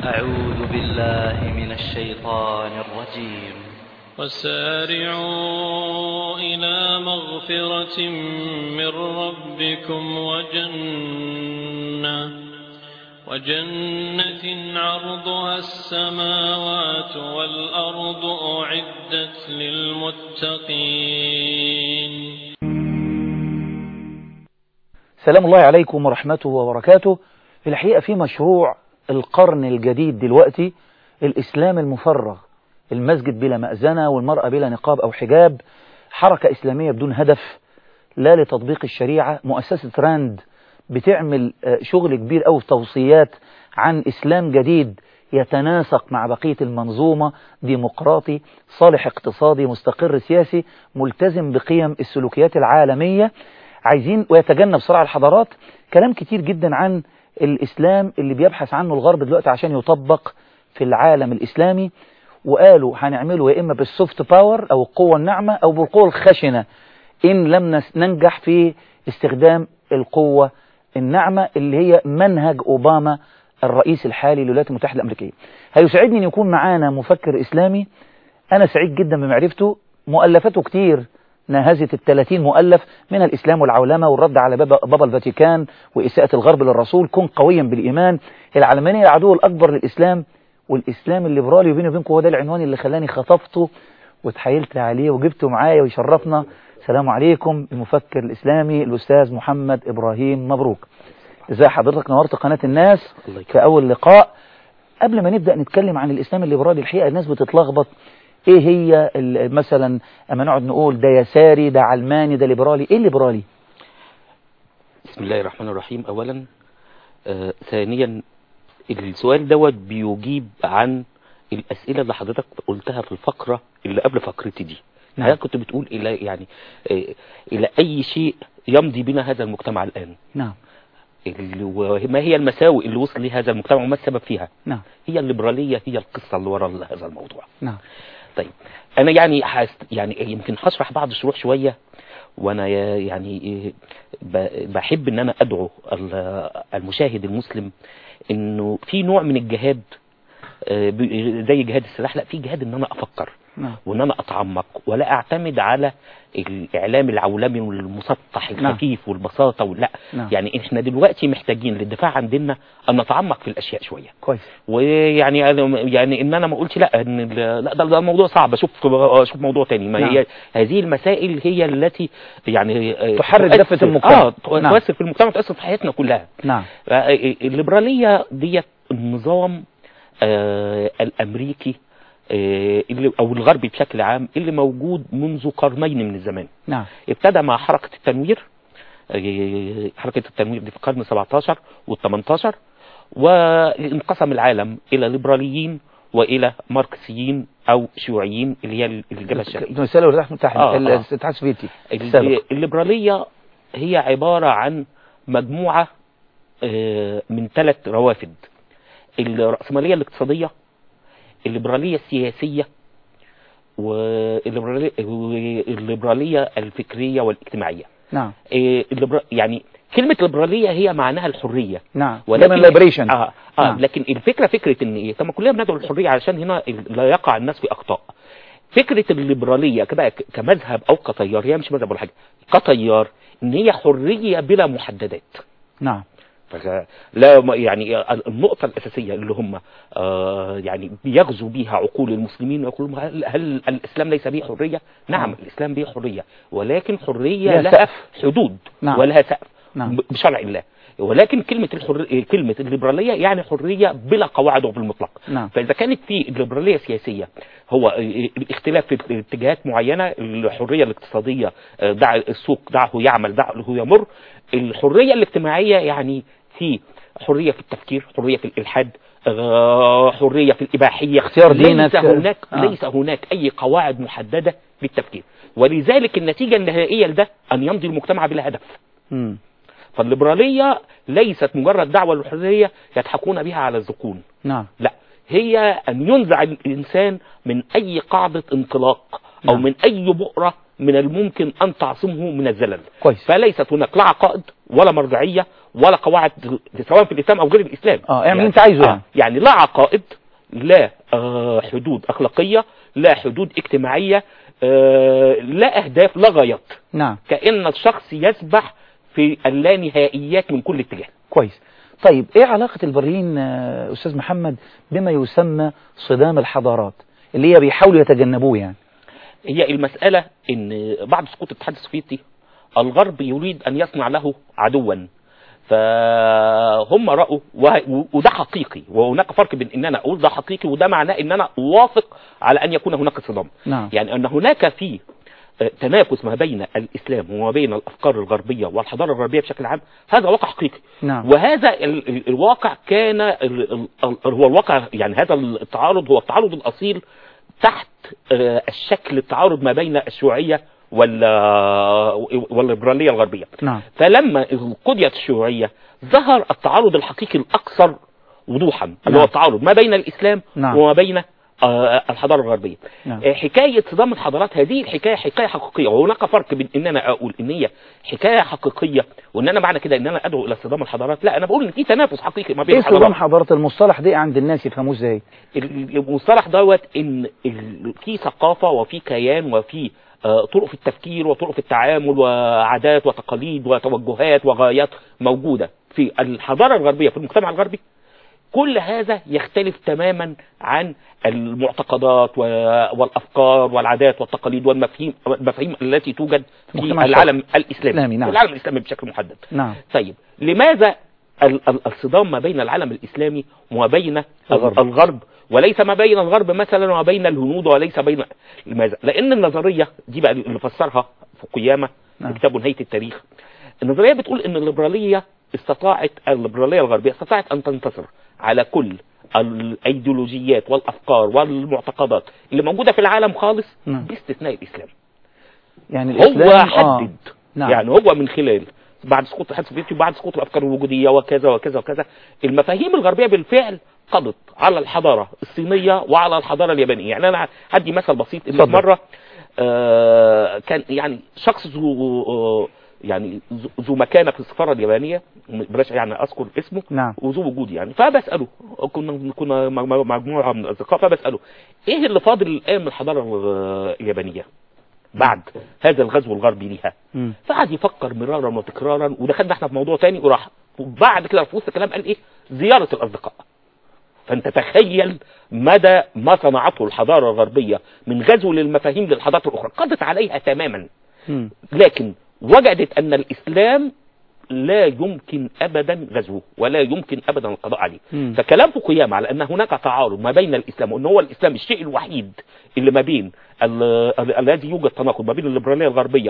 أعوذ بالله من الشيطان الرجيم وسارعوا إلى مغفرة من ربكم وجنة وجنة عرضها السماوات والأرض أعدت للمتقين سلام الله عليكم ورحمته وبركاته في الحقيقة في مشروع القرن الجديد دلوقتي الإسلام المفرغ المسجد بلا مأذنة والمرأة بلا نقاب أو حجاب حركة إسلامية بدون هدف لا لتطبيق الشريعة مؤسسة راند بتعمل شغل كبير أو توصيات عن إسلام جديد يتناسق مع بقية المنظومة ديمقراطي صالح اقتصادي مستقر سياسي ملتزم بقيم السلوكيات العالمية عايزين ويتجنب صراع الحضارات كلام كتير جدا عن الإسلام اللي بيبحث عنه الغرب دلوقتي عشان يطبق في العالم الإسلامي وقالوا هنعمله يا إما بالسوفت باور أو القوة الناعمة أو بالقوة الخشنة إن لم ننجح في استخدام القوة الناعمة اللي هي منهج أوباما الرئيس الحالي للولايات المتحدة الأمريكية هيسعدني أن يكون معانا مفكر إسلامي أنا سعيد جدا بمعرفته مؤلفاته كتير ناهزت الثلاثين مؤلف من الإسلام والعولمة والرد على بابا, بابا الفاتيكان وإساءة الغرب للرسول كن قويا بالإيمان العلمانية العدو الأكبر للإسلام والإسلام الليبرالي وبيني وبينكم هو ده العنوان اللي خلاني خطفته واتحايلت عليه وجبته معايا ويشرفنا السلام عليكم المفكر الإسلامي الأستاذ محمد إبراهيم مبروك ازاي حضرتك نورت قناة الناس في أول لقاء قبل ما نبدأ نتكلم عن الإسلام الليبرالي الحقيقة الناس بتتلخبط ايه هي مثلا اما نقعد نقول ده يساري ده علماني ده ليبرالي ايه الليبرالي بسم الله الرحمن الرحيم اولا آه ثانيا السؤال دوت بيجيب عن الاسئله اللي حضرتك قلتها في الفقره اللي قبل فقرتي دي نعم. حضرتك كنت بتقول الى يعني آه الى اي شيء يمضي بنا هذا المجتمع الان نعم وما هي المساوئ اللي وصل لها هذا المجتمع وما السبب فيها نعم هي الليبراليه هي القصه اللي وراء هذا الموضوع نعم طيب انا يعني حست يعني يمكن هشرح بعض الشروح شويه وانا يعني بحب ان انا ادعو المشاهد المسلم انه في نوع من الجهاد زي جهاد السلاح لا في جهاد ان انا افكر نعم. وان انا اتعمق ولا اعتمد على الاعلام العولمي والمسطح الخفيف نعم. والبساطه ولا نعم. يعني احنا دلوقتي محتاجين للدفاع عن ديننا ان نتعمق في الاشياء شويه كويس ويعني يعني ان انا ما اقولش لا ان لا ده, ده موضوع صعب اشوف اشوف موضوع تاني ما نعم. هي هذه المسائل هي التي يعني تحرك دفه المجتمع اه نعم. تؤثر في المجتمع تؤثر في حياتنا كلها نعم الليبراليه ديت النظام آه الامريكي اللي او الغربي بشكل عام اللي موجود منذ قرنين من الزمان نعم ابتدى مع حركة التنوير حركة التنوير دي في القرن 17 وال 18 وانقسم العالم الى ليبراليين والى ماركسيين او شيوعيين اللي هي الجبهه الشرقيه مثال الولايات المتحده آه الاتحاد السوفيتي الليبراليه هي عباره عن مجموعه من ثلاث روافد الراسماليه الاقتصاديه الليبرالية السياسية والليبرالية الفكرية والاجتماعية نعم الليبرا... يعني كلمة ليبرالية هي معناها الحرية نعم ولكن ليبريشن آه آه نعم. لكن الفكرة فكرة ان ايه طب ما كلنا بندعو للحرية علشان هنا لا يقع الناس في اخطاء فكرة الليبرالية كبقى كمذهب او كتيار هي مش مذهب ولا حاجة كتيار ان هي حرية بلا محددات نعم لا يعني النقطة الأساسية اللي هم آه يعني بيغزو بيها عقول المسلمين ويقولون هل, هل الإسلام ليس به حرية؟ نعم آه. الإسلام به حرية ولكن حرية لها لها سقف. حدود نعم. ولها سقف نعم. بشرع الله ولكن كلمة الحر... كلمة الليبرالية يعني حرية بلا قواعد وبالمطلق نعم. فإذا كانت في الليبرالية سياسية هو الاختلاف في اتجاهات معينة الحرية الاقتصادية دع السوق دعه يعمل دعه يمر الحرية الاجتماعية يعني في حرية في التفكير حرية في الإلحاد حرية في الإباحية اختيار دينك ليس هناك آه. ليس هناك أي قواعد محددة للتفكير ولذلك النتيجة النهائية لده أن يمضي المجتمع بلا هدف مم. فالليبرالية ليست مجرد دعوة للحرية يضحكون بها على الذقون نعم لا هي أن ينزع الإنسان من أي قاعدة انطلاق أو نعم. من أي بؤرة من الممكن أن تعصمه من الزلل كويس فليست هناك لا عقائد ولا مرجعية ولا قواعد سواء في الإسلام أو غير الإسلام اه اعمل اللي انت عايزه يعني يعني لا عقائد لا آه، حدود أخلاقية لا حدود اجتماعية آه، لا أهداف لا غايات نعم كأن الشخص يسبح في اللانهائيات من كل اتجاه كويس طيب ايه علاقة البرلين آه، استاذ محمد بما يسمى صدام الحضارات اللي هي بيحاولوا يتجنبوه يعني هي المسألة ان بعد سقوط الاتحاد السوفيتي الغرب يريد ان يصنع له عدوا فهم رأوا وه- وده حقيقي وهناك فرق بين ان انا اقول ده حقيقي وده معناه ان انا اوافق على ان يكون هناك صدام نعم يعني ان هناك في آه، تنافس ما بين الاسلام وما بين الافكار الغربيه والحضاره الغربيه بشكل عام هذا واقع حقيقي نعم وهذا ال- ال- الواقع كان ال- ال- ال- هو الواقع يعني هذا التعارض هو التعارض الاصيل تحت آه، الشكل التعارض ما بين الشيوعيه وال والليبراليه الغربيه نعم فلما قضيت الشيوعيه ظهر التعارض الحقيقي الاكثر وضوحا اللي نعم. هو التعارض ما بين الاسلام نعم. وما بين آه، الحضاره الغربيه نعم آه، حكايه صدام الحضارات هذه الحكايه حكايه حقيقيه وهناك فرق بين ان انا اقول ان هي حكايه حقيقيه وان انا معنى كده ان انا ادعو الى صدام الحضارات لا انا بقول ان في تنافس حقيقي ما بين ايه صدام الحضارات حضارة المصطلح ده عند الناس يفهموه ازاي المصطلح دوت ان ال- في ثقافه وفي كيان وفي آه، طرق في التفكير وطرق في التعامل وعادات وتقاليد وتوجهات وغايات موجوده في الحضاره الغربيه في المجتمع الغربي كل هذا يختلف تماما عن المعتقدات و- والافكار والعادات والتقاليد والمفاهيم المفاهيم التي توجد في المجتمع العالم الاسلامي الإسلامي، نعم. في العالم الاسلامي بشكل محدد نعم طيب لماذا ال- ال- الصدام ما بين العالم الإسلامي وما بين الغرب. الغرب, الغرب وليس ما بين الغرب مثلا وما بين الهنود وليس بين لماذا لأن النظرية دي بقى اللي فسرها فوكوياما نعم. في كتابه نهاية التاريخ النظرية بتقول ان الليبرالية استطاعت الليبرالية الغربية استطاعت ان تنتصر على كل الايديولوجيات والافكار والمعتقدات اللي موجودة في العالم خالص نعم. باستثناء الاسلام يعني هو الاسلام حدد نعم. يعني هو من خلال بعد سقوط الاتحاد السوفيتي وبعد سقوط الافكار الوجوديه وكذا وكذا وكذا المفاهيم الغربيه بالفعل قضت على الحضاره الصينيه وعلى الحضاره اليابانيه يعني انا هدي مثل بسيط ان اتفضل. مره آه كان يعني شخص ذو آه يعني ذو- ذو مكانه في السفاره اليابانيه بلاش يعني اذكر اسمه نعم وذو وجود يعني فبساله كنا كنا مج- مجموعه من الاصدقاء فبساله ايه اللي فاضل الان من الحضاره اليابانيه بعد هذا الغزو الغربي ليها مم. فقعد يفكر مرارا وتكرارا ودخلنا احنا في موضوع تاني وراح وبعد كده في وسط الكلام قال ايه زياره الاصدقاء فانت تخيل مدى ما صنعته الحضاره الغربيه من غزو للمفاهيم للحضارات الاخرى قضت عليها تماما مم. لكن وجدت ان الاسلام لا يمكن ابدا غزوه ولا يمكن ابدا القضاء عليه مم. فكلام فوكوياما على ان هناك تعارض ما بين الاسلام وان هو الاسلام الشيء الوحيد اللي ما بين ال- ال- الذي يوجد تناقض ما بين الليبراليه الغربيه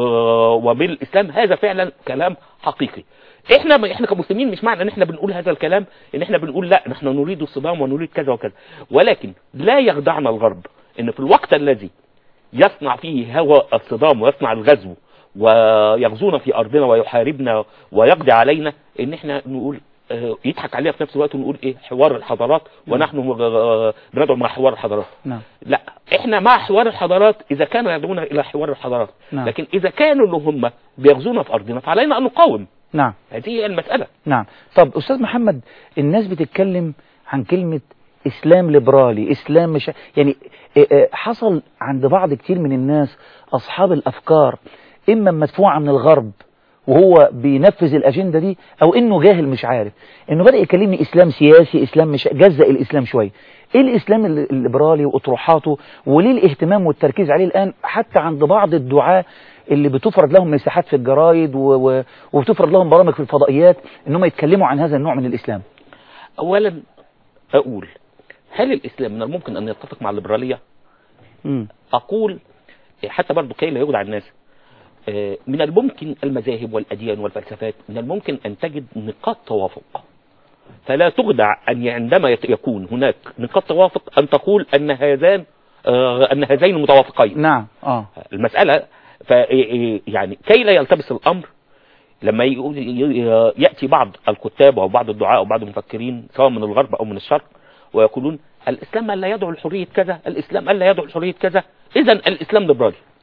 و- وبين الاسلام هذا فعلا كلام حقيقي احنا احنا كمسلمين مش معنى ان احنا بنقول هذا الكلام ان احنا بنقول لا نحن نريد الصدام ونريد كذا وكذا ولكن لا يخدعنا الغرب ان في الوقت الذي يصنع فيه هوى الصدام ويصنع الغزو ويغزونا في ارضنا ويحاربنا ويقضي علينا ان احنا نقول آه، يضحك علينا في نفس الوقت ونقول ايه حوار الحضارات ونحن آه، بندعو مع حوار الحضارات نعم لا احنا مع حوار الحضارات اذا كانوا يدعونا الى حوار الحضارات نعم. لكن اذا كانوا اللي هم بيغزونا في ارضنا فعلينا ان نقاوم نعم هذه هي المساله نعم طب أستاذ محمد الناس بتتكلم عن كلمة إسلام ليبرالي إسلام مش يعني إيه إيه حصل عند بعض كتير من الناس أصحاب الأفكار إما مدفوعة من الغرب وهو بينفذ الأجندة دي أو إنه جاهل مش عارف إنه بدأ يكلمني إسلام سياسي إسلام مش جزء الإسلام شوية إيه الإسلام ال- الليبرالي وأطروحاته وليه الاهتمام والتركيز عليه الآن حتى عند بعض الدعاة اللي بتفرض لهم مساحات في الجرايد و... و... وبتفرض لهم برامج في الفضائيات انهم يتكلموا عن هذا النوع من الاسلام اولا اقول هل الاسلام من الممكن ان يتفق مع الليبراليه امم اقول حتى برضو كي لا يخدع الناس آه، من الممكن المذاهب والاديان والفلسفات من الممكن ان تجد نقاط توافق فلا تخدع ان عندما يت- يكون هناك نقاط توافق ان تقول ان هذان آه، ان هذين متوافقين نعم اه المسألة ف يعني كي لا يلتبس الأمر لما يقول- ي- يأتي بعض الكتاب أو بعض الدعاء أو بعض المفكرين سواء من الغرب أو من الشرق ويقولون الإسلام ألا يدعو لحرية كذا الإسلام ألا يدعو لحرية كذا إذا الإسلام ليبرالي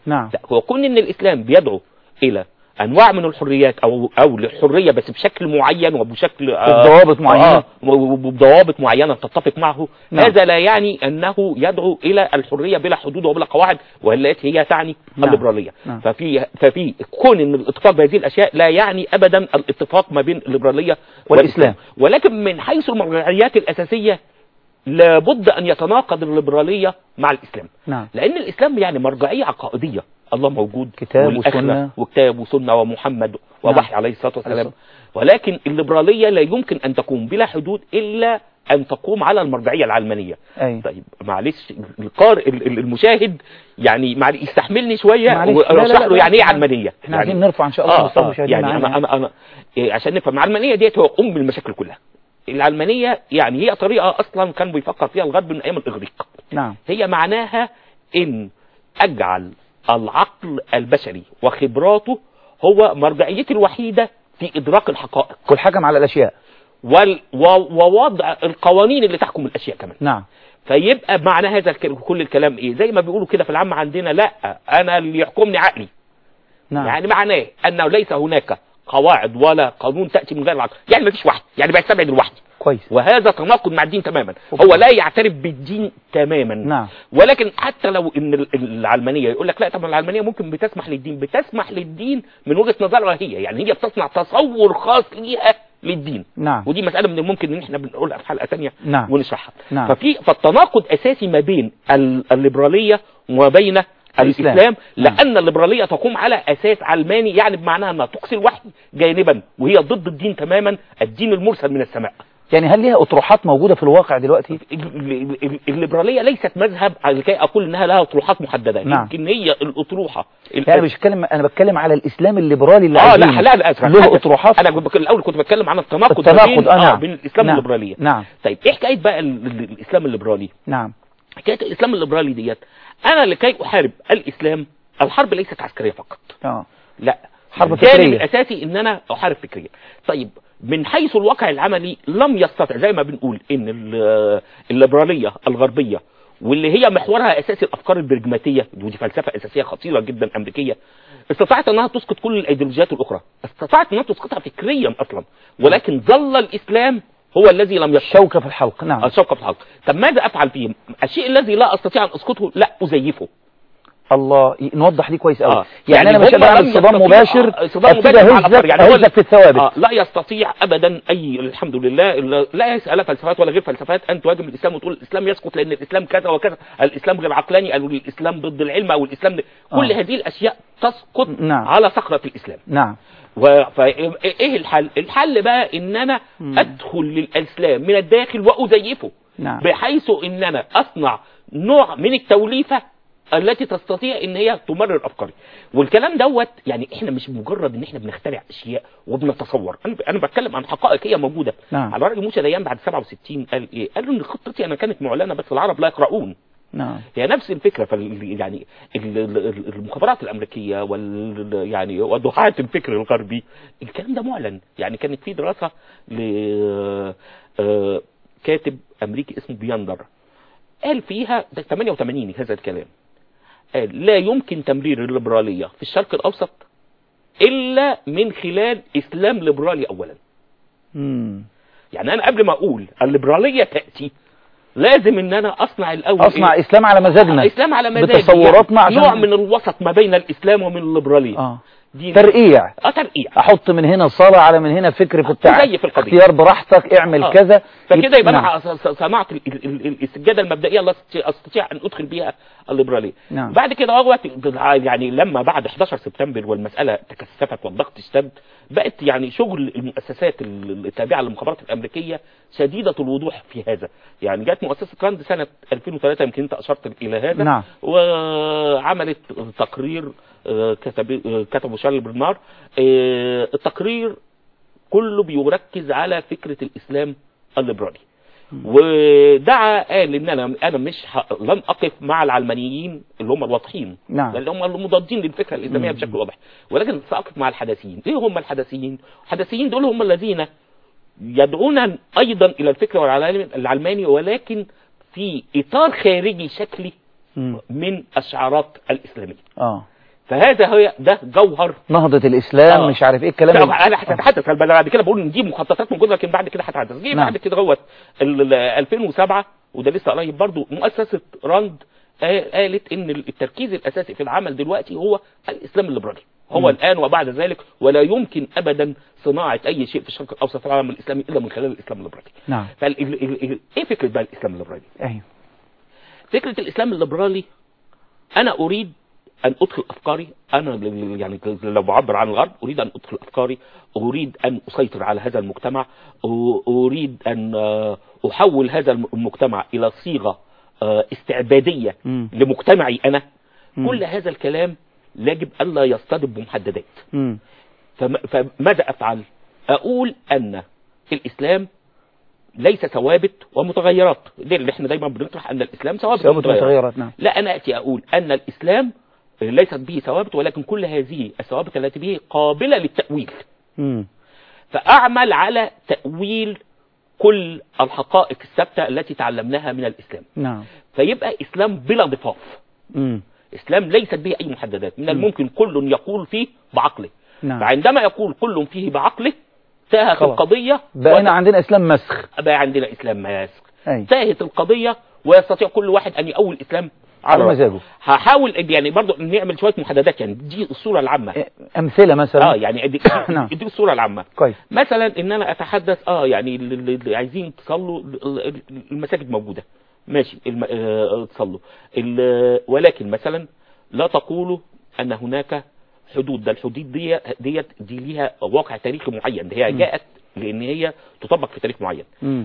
نعم لا هو كون ان الاسلام بيدعو الى انواع من الحريات او او للحريه بس بشكل معين وبشكل آه، بضوابط معينة. آه وبضوابط معينه تتفق معه نعم. هذا لا يعني انه يدعو الى الحريه بلا حدود وبلا قواعد والتي هي تعني نعم. الليبراليه نعم. ففي ففي كون ان الاتفاق بهذه الاشياء لا يعني ابدا الاتفاق ما بين الليبراليه والإسلام. ولكن من حيث المرجعيات الاساسيه لابد ان يتناقض الليبراليه مع الاسلام نعم لان الاسلام يعني مرجعيه عقائديه الله موجود كتاب والآخرة وسنة. وكتاب وسنه ومحمد ووحي عليه الصلاه والسلام عليه ولكن الليبراليه لا يمكن ان تقوم بلا حدود الا ان تقوم على المرجعيه العلمانيه أي طيب معلش القارئ ال- ال- المشاهد يعني معلش يستحملني شويه معلش. لا، لا، واشرح لا، له يعني ايه احنا- علمانيه احنا يعني عايزين نرفع ان شاء الله اه, مستوى آه المشاهدين يعني معانا. انا انا انا إيه عشان نفهم العلمانيه ديت هو ام المشاكل كلها العلمانيه يعني هي طريقه اصلا كان بيفكر فيها الغرب من ايام الاغريق نعم هي معناها ان اجعل العقل البشري وخبراته هو مرجعيتي الوحيده في ادراك الحقائق والحكم على الاشياء وال- و- ووضع القوانين اللي تحكم الاشياء كمان نعم فيبقى معنى هذا الك- كل الكلام ايه زي ما بيقولوا كده في العام عندنا لا انا اللي يحكمني عقلي نعم يعني معناه انه ليس هناك قواعد ولا قانون تاتي من غير العقل يعني ما فيش وحي يعني بيستبعد الوحي كويس وهذا تناقض مع الدين تماما هو لا يعترف بالدين تماما نعم ولكن حتى لو ان ال- العلمانيه يقول لك لا طب العلمانيه ممكن بتسمح للدين بتسمح للدين من وجهه نظرها هي يعني هي بتصنع تصور خاص ليها للدين نعم ودي مساله من الممكن ان احنا بنقولها في حلقه ثانيه نعم ونشرحها نعم. ففي فالتناقض اساسي ما بين ال- الليبراليه وما بين الإسلام. الاسلام نعم. لان الليبراليه تقوم على اساس علماني يعني بمعناها انها تقصي الوحي جانبا وهي ضد الدين تماما الدين المرسل من السماء يعني هل ليها اطروحات موجودة في الواقع دلوقتي ال- ال- الليبراليه ليست مذهب لكي اقول انها لها اطروحات محدده نعم. يمكن هي الاطروحه ال- يعني مش بتكلم انا بتكلم على الاسلام الليبرالي اللي اه لا عايزينه. لا لا أسرع. له حاجة. اطروحات انا بك- الاول كنت بتكلم عن التناقض ما التناقض بين اه نعم بين الاسلام نعم. والليبراليه نعم طيب ايه حكايه بقى ال- ال- الاسلام الليبرالي نعم حكايه الاسلام الليبرالي ديت انا لكي احارب الاسلام الحرب ليست عسكريه فقط اه لا حرب الجانب فكرية. الاساسي ان انا احارب فكريا طيب من حيث الواقع العملي لم يستطع زي ما بنقول ان ال- الليبراليه الغربيه واللي هي محورها اساسي الافكار البرجماتيه ودي فلسفه اساسيه خطيره جدا امريكيه استطاعت انها تسقط كل الايديولوجيات الاخرى استطاعت انها تسقطها فكريا اصلا ولكن ظل الاسلام هو الذي لم يشوك شوكة في الحلق نعم الشوكه في الحلق طب ماذا افعل فيه الشيء الذي لا استطيع ان اسقطه لا ازيفه الله ي- نوضح دي كويس قوي آه. يعني, انا هم مش قادر اعمل لم صدام يستطيعوا- مباشر آه، صدام ابتدي مباشر مع اهزك الافكار يعني هو اهزك في الثوابت آه لا يستطيع ابدا اي الحمد لله لا- لا يسال فلسفات ولا غير فلسفات ان تهاجم الاسلام وتقول الاسلام يسقط لان الاسلام كذا وكذا الاسلام غير عقلاني او الاسلام ضد العلم او الاسلام ضد- كل آه. هذه الاشياء تسقط نعم. على صخره الاسلام نعم و- فايه الحل الحل بقى ان انا مم. ادخل للاسلام من الداخل وازيفه نعم بحيث ان انا اصنع نوع من التوليفه التي تستطيع ان هي تمرر افكاري والكلام دوت يعني احنا مش مجرد ان احنا بنخترع اشياء وبنتصور انا انا بتكلم عن حقائق هي موجوده نعم. على راي موسى ديان بعد 67 قال ايه قالوا ان خطتي انا كانت معلنه بس العرب لا يقرؤون نعم هي نفس الفكره فال يعني ال- ال- المخابرات الامريكيه وال يعني ودعاة الفكر الغربي الكلام ده معلن يعني كانت في دراسه ل آه، كاتب امريكي اسمه بياندر قال فيها ده 88 هذا الكلام قال لا يمكن تمرير الليبراليه في الشرق الاوسط الا من خلال اسلام ليبرالي اولا مم. يعني انا قبل ما اقول الليبراليه تاتي لازم ان انا اصنع الاول اصنع إيه؟ اسلام على مزاجنا الاسلام على مزاجي بتصوراتنا يعني عشان- نوع من الوسط ما بين الاسلام ومن الليبراليه اه دي ترقيع اه ترقيع احط من هنا صلاة على من هنا فكر في التع... زي في القضية. اختيار براحتك اعمل آه. كذا فكده يبقى نعم. انا ص- ص- صنعت ال- ال- ال- السجاده المبدئيه اللي أستطيع- استطيع ان ادخل بها الليبراليه نعم. بعد كده اهوت يعني لما بعد 11 سبتمبر والمساله تكثفت والضغط اشتد بقت يعني شغل المؤسسات ال- التابعه للمخابرات الامريكيه شديده الوضوح في هذا يعني جت مؤسسه راند سنه 2003 يمكن انت اشرت الى هذا نعم. وعملت تقرير آه، كتب آه، كتبه شارل برنار آه، التقرير كله بيركز على فكره الاسلام الليبرالي ودعا قال ان انا انا مش ه... لن اقف مع العلمانيين اللي هم الواضحين نعم. اللي هم المضادين للفكره الاسلاميه مم. بشكل واضح ولكن ساقف مع الحداثيين ايه هم الحداثيين الحداثيين دول هم الذين يدعون ايضا الى الفكر والعلم- العلماني ولكن في اطار خارجي شكلي مم. من الشعارات الاسلاميه اه فهذا هي ده جوهر نهضة الإسلام آه. مش عارف إيه الكلام اللي- انا هتحدث بعد كده بقول ان دي مخططات موجوده لكن بعد كده هتحدث جه نعم. بعد كده جوه ال- ال- 2007 وده لسه قريب برضو مؤسسه راند قال- قالت ان التركيز الاساسي في العمل دلوقتي هو الاسلام الليبرالي هو مم. الان وبعد ذلك ولا يمكن ابدا صناعه اي شيء في الشرق الاوسط في العالم الاسلامي الا من خلال الاسلام الليبرالي نعم فال ال- ال- ال- ايه فكره بقى الاسلام الليبرالي أيوه فكرة الإسلام الليبرالي أنا أريد أن أدخل أفكاري أنا يعني لو بعبر عن الغرب أريد أن أدخل أفكاري أريد أن أسيطر على هذا المجتمع أ- أريد أن آه، أحول هذا الم- المجتمع إلى صيغة آه، استعبادية مم. لمجتمعي أنا مم. كل هذا الكلام يجب ألا يصطدم بمحددات مم. فم- فماذا أفعل أقول أن الإسلام ليس ثوابت ومتغيرات ليه اللي احنا دايما بنطرح أن الإسلام ثوابت ثوابت ومتغيرات متغيرات نعم لا أنا أتي أقول أن الإسلام ليست به ثوابت ولكن كل هذه الثوابت التي به قابلة للتأويل مم. فأعمل على تأويل كل الحقائق الثابتة التي تعلمناها من الإسلام نعم فيبقى إسلام بلا ضفاف مم. إسلام ليست به أي محددات من الممكن كل يقول فيه بعقله نعم فعندما يقول كل فيه بعقله تاهت خلاص. القضية بقينا وت- عندنا إسلام مسخ بقى عندنا إسلام ماسك أي تاهت القضية ويستطيع كل واحد أن يأول إسلام على رأسه. مزاجه هحاول يعني برضو نعمل شويه محددات يعني دي الصوره العامه إيه، أمثلة مثلا اه يعني ادي نعم. دي الصوره العامه كويس مثلا ان انا اتحدث اه يعني اللي- اللي اللي عايزين تصلوا ال- ال- المساجد موجوده ماشي الم... آه تصلوا ال... ولكن مثلا لا تقولوا ان هناك حدود ده الحدود دي ديت دي ليها واقع تاريخي معين هي م. جاءت لان هي تطبق في تاريخ معين مم.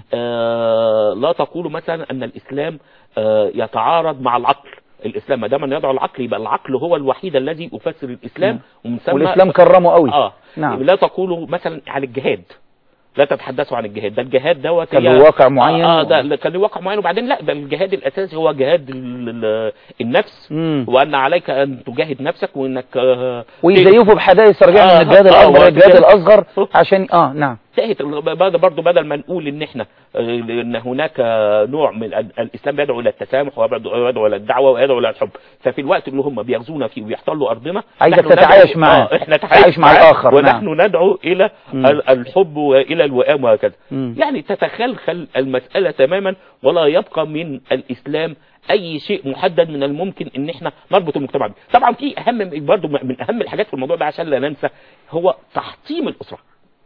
آه لا تقولوا مثلا ان الاسلام آه يتعارض مع العقل الاسلام ما دام يدعو العقل يبقى العقل هو الوحيد الذي يفسر الاسلام ومن ثم والإسلام كرمه قوي اه نعم. لا تقولوا مثلا عن الجهاد لا تتحدثوا عن الجهاد ده الجهاد دوت كان هي- له واقع معين اه, آه و- ده كان له واقع معين وبعدين لا ده الجهاد الاساسي هو جهاد ال- ال- النفس مم. وان عليك ان تجاهد نفسك وانك آه ويزيفوا بحدائث رجاء آه، من الجهاد آه، الأكبر آه، الجهاد وكده. الأصغر عشان اه نعم انتهت ال- بعد برضه بدل ما نقول ان احنا آه، ان هناك نوع من ال- الاسلام بيدعو الى التسامح ويدعو ويدعو الى الدعوه ويدعو الى الحب ففي الوقت اللي هم بيغزونا فيه ويحتلوا ارضنا عايزك نحن ندعو- تتعايش معاه. آه احنا تتعايش نتعايش مع معاه الآخر، ونحن ندعو الى مم. ال- الحب والى الوئام وهكذا مم. يعني تتخلخل المساله تماما ولا يبقى من الاسلام اي شيء محدد من الممكن ان احنا نربط المجتمع به طبعا في اهم برضه من اهم الحاجات في الموضوع ده عشان لا ننسى هو تحطيم الاسره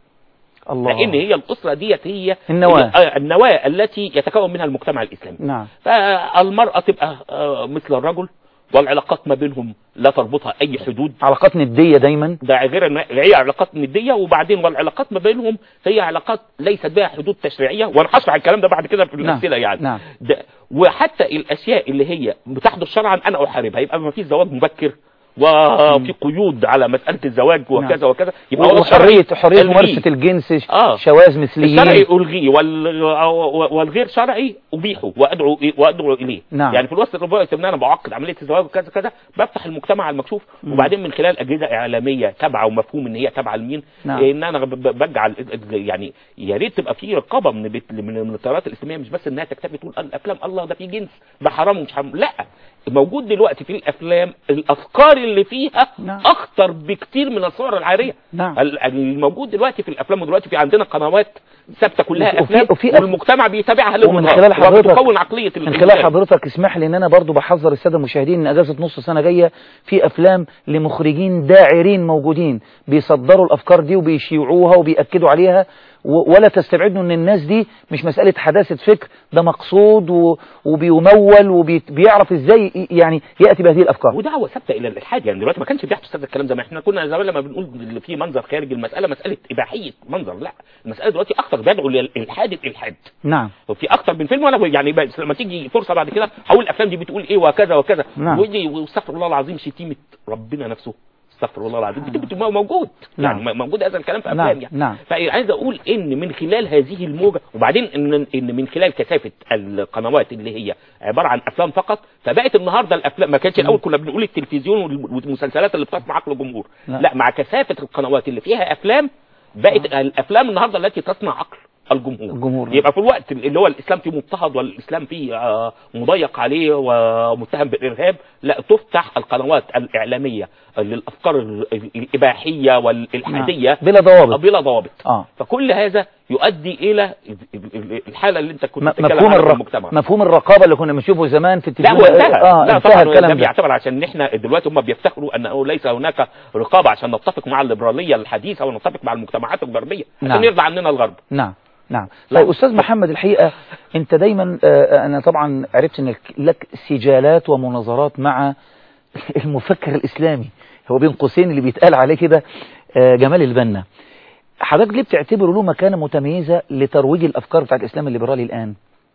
الله لان هي الاسره ديت هي النواة. هي- النواه التي يتكون منها المجتمع الاسلامي نعم فالمراه تبقى آه، مثل الرجل والعلاقات ما بينهم لا تربطها اي حدود علاقات ندية دايما ده غير ان هي علاقات نديه وبعدين والعلاقات ما بينهم هي علاقات ليست بها حدود تشريعيه وانا هشرح الكلام ده بعد كده في نعم. الامثله يعني نعم ده وحتى الاشياء اللي هي بتحدث شرعا انا احاربها يبقى ما فيش زواج مبكر وفي قيود على مساله الزواج وكذا وكذا يبقى هو وحرية حرية الغي. ممارسة الجنس آه. شواذ مثليين الشرعي الغيه وال... والغير شرعي ابيحه وادعو وادعو اليه نعم. يعني في الوسط الرباعي ان انا بعقد عمليه الزواج وكذا كذا بفتح المجتمع المكشوف مم. وبعدين من خلال اجهزه اعلاميه تابعه ومفهوم ان هي تابعه لمين نعم. ان انا ب- ب- بجعل يعني يا ريت تبقى في رقابه من بيت من من التيارات الاسلاميه مش بس انها تكتفي تقول الافلام الله ده في جنس ده حرام ومش حرام لا موجود دلوقتي في الافلام الافكار اللي فيها نعم. اخطر بكتير من الصور العاريه نعم ال- الموجود دلوقتي في الافلام ودلوقتي في عندنا قنوات ثابته كلها وفي- افلام وفي أف- والمجتمع بيتابعها ليل ومن ونهار. خلال حضرتك- وبتكون عقليه من الإنسان. خلال حضرتك اسمح لي ان انا برضو بحذر الساده المشاهدين ان اجازه نص سنه جايه في افلام لمخرجين داعرين موجودين بيصدروا الافكار دي وبيشيعوها وبياكدوا عليها و- ولا تستبعدوا ان الناس دي مش مساله حداثه فكر ده مقصود و- وبيمول وبيعرف ازاي ي- يعني ياتي بهذه الافكار ودعوه ثابته الى الالحاد يعني دلوقتي ما كانش بيحدث هذا الكلام زي ما احنا كنا زمان لما بنقول اللي في منظر خارج المساله مساله اباحيه منظر لا المساله دلوقتي اخطر بيدعو للالحاد الالحاد نعم وفي اكتر من فيلم وانا يعني بس لما تيجي فرصه بعد كده هقول الافلام دي بتقول ايه وكذا وكذا نعم. ودي واستغفر الله العظيم شتيمه ربنا نفسه استغفر الله العظيم دي بت- موجود نعم. يعني موجود هذا الكلام في نعم، افلام يعني نعم. فعايز اقول ان من خلال هذه الموجه وبعدين ان ان من خلال كثافه القنوات اللي هي عباره عن افلام فقط فبقت النهارده الافلام ما كانش الاول كنا بنقول التلفزيون وال- والمسلسلات اللي بتصنع عقل الجمهور لا. لا مع كثافه القنوات اللي فيها افلام بقت الافلام النهارده التي تصنع عقل الجمهور الجمهور. يبقى في الوقت اللي هو الاسلام فيه مضطهد والاسلام فيه آه، مضيق عليه ومتهم بالارهاب لا تفتح القنوات الاعلاميه للافكار ال- الاباحيه والالحاديه نعم. بلا ضوابط بلا ضوابط اه فكل هذا يؤدي الى ال- ال- الحاله اللي انت كنت م- بتتكلم مفهوم عنها في الر... المجتمع مفهوم الرقابه اللي كنا بنشوفه زمان في لا التلفزيون هو انتهى اه لا انتهى طبعا الكلام ده ده بيعتبر عشان احنا دلوقتي هم بيفتخروا انه ليس هناك رقابه عشان نتفق مع الليبراليه الحديثه ونتفق مع المجتمعات الغربيه عشان نعم. يرضى عننا الغرب نعم نعم لا. طيب استاذ محمد الحقيقه انت دايما آه، انا طبعا عرفت ان لك سجالات ومناظرات مع المفكر الاسلامي هو بين قوسين اللي بيتقال عليه كده آه، جمال البنا حضرتك ليه بتعتبره له مكانه متميزه لترويج الافكار بتاعت الاسلام الليبرالي الان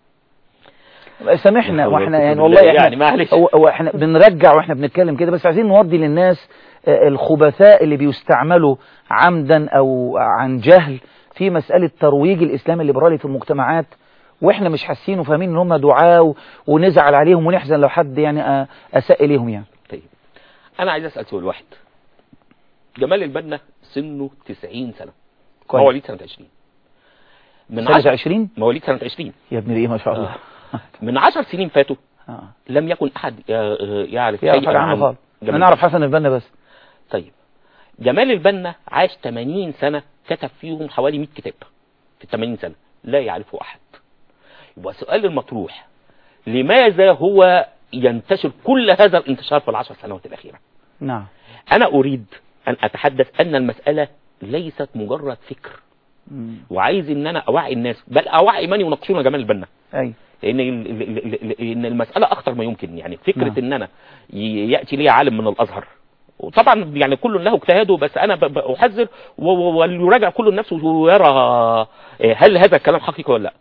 سامحنا حول واحنا ولا يعني قوة والله إلا احنا بالله. يعني معلش. هو هو احنا بنرجع واحنا بنتكلم كده بس عايزين نوضي للناس آه، الخبثاء اللي بيستعملوا عمدا او عن جهل في مسألة ترويج الاسلام الليبرالي في المجتمعات واحنا مش حاسين وفاهمين ان هم دعاة و- ونزعل عليهم ونحزن لو حد يعني آه، اساء اليهم يعني طيب انا عايز اسال سؤال واحد جمال البنا سنه 90 سنه كويس. مواليد سنه 20 من سنة عشر 20 مواليد سنه 20 يا ابن الايه ما شاء الله من 10 سنين فاتوا آه. لم يكن احد آه، آه، يعرف يعرف شيئاً حاجة عنه عن خالص جمال انا نعرف حسن البنا بس طيب جمال البنا عاش 80 سنة كتب فيهم حوالي 100 كتاب في 80 سنة لا يعرفه أحد يبقى السؤال المطروح لماذا هو ينتشر كل هذا الانتشار في العشر سنوات الأخيرة نعم أنا أريد أن أتحدث أن المسألة ليست مجرد فكر مم. وعايز ان انا اوعي الناس بل اوعي من يناقشون جمال البنا اي لان ال- ال- ال- ال- ان المساله اخطر ما يمكن يعني فكره نعم. ان انا ي- ياتي لي عالم من الازهر وطبعا يعني كل له اجتهاده بس انا ب- ب- احذر و- و- وليراجع كل نفسه ويرى آه، هل هذا الكلام حقيقي ولا لا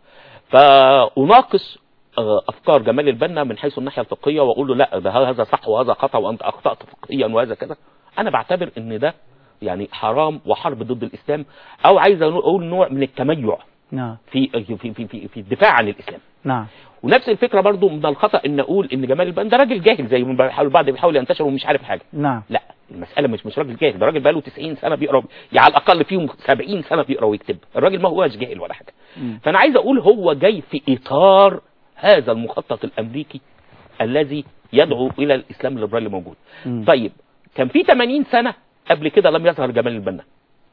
فاناقش آه، افكار جمال البنا من حيث الناحيه الفقهيه واقول له لا ده هذا صح وهذا خطا وانت اخطات فقهيا وهذا كذا انا بعتبر ان ده يعني حرام وحرب ضد الاسلام او عايز اقول نوع من التميع نعم في في في في, في الدفاع عن الاسلام نعم ونفس الفكره برضو من الخطا ان اقول ان جمال البنا ده راجل جاهل زي ما بيحاول البعض بيحاول ينتشر ومش عارف حاجه نعم لا المساله مش مش راجل جاهل ده راجل بقاله 90 سنه بيقرا يعني على الاقل فيهم 70 سنه بيقرا ويكتب الراجل ما هوش جاهل ولا حاجه مم. فانا عايز اقول هو جاي في اطار هذا المخطط الامريكي الذي يدعو الى الاسلام الليبرالي موجود مم. طيب كان في 80 سنه قبل كده لم يظهر جمال البنا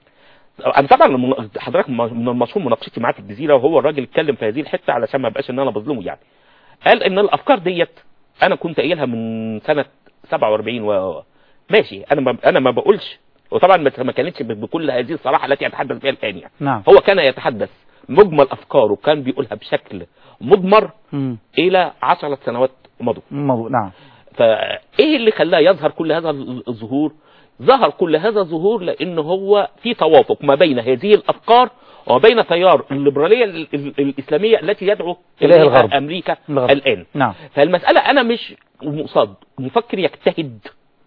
انا طبعا المن- حضرتك من المشهور مناقشتي معاه في الجزيره وهو الراجل اتكلم في هذه الحته علشان ما ابقاش ان انا بظلمه يعني قال ان الافكار ديت انا كنت قايلها من سنه 47 و ماشي انا ما انا ما بقولش وطبعا ما ما كانتش ب- بكل هذه الصراحه التي يتحدث بها الان يعني نعم هو كان يتحدث مجمل افكاره كان بيقولها بشكل مضمر مم. الى 10 سنوات مضوا موضوع نعم فايه اللي خلاه يظهر كل هذا الظهور ظهر كل هذا الظهور لان هو في توافق ما بين هذه الافكار وبين تيار الليبراليه ال- ال- الاسلاميه التي يدعو إليها اليها الغرب. امريكا الغرب. الان نعم فالمساله انا مش مقصد مفكر يجتهد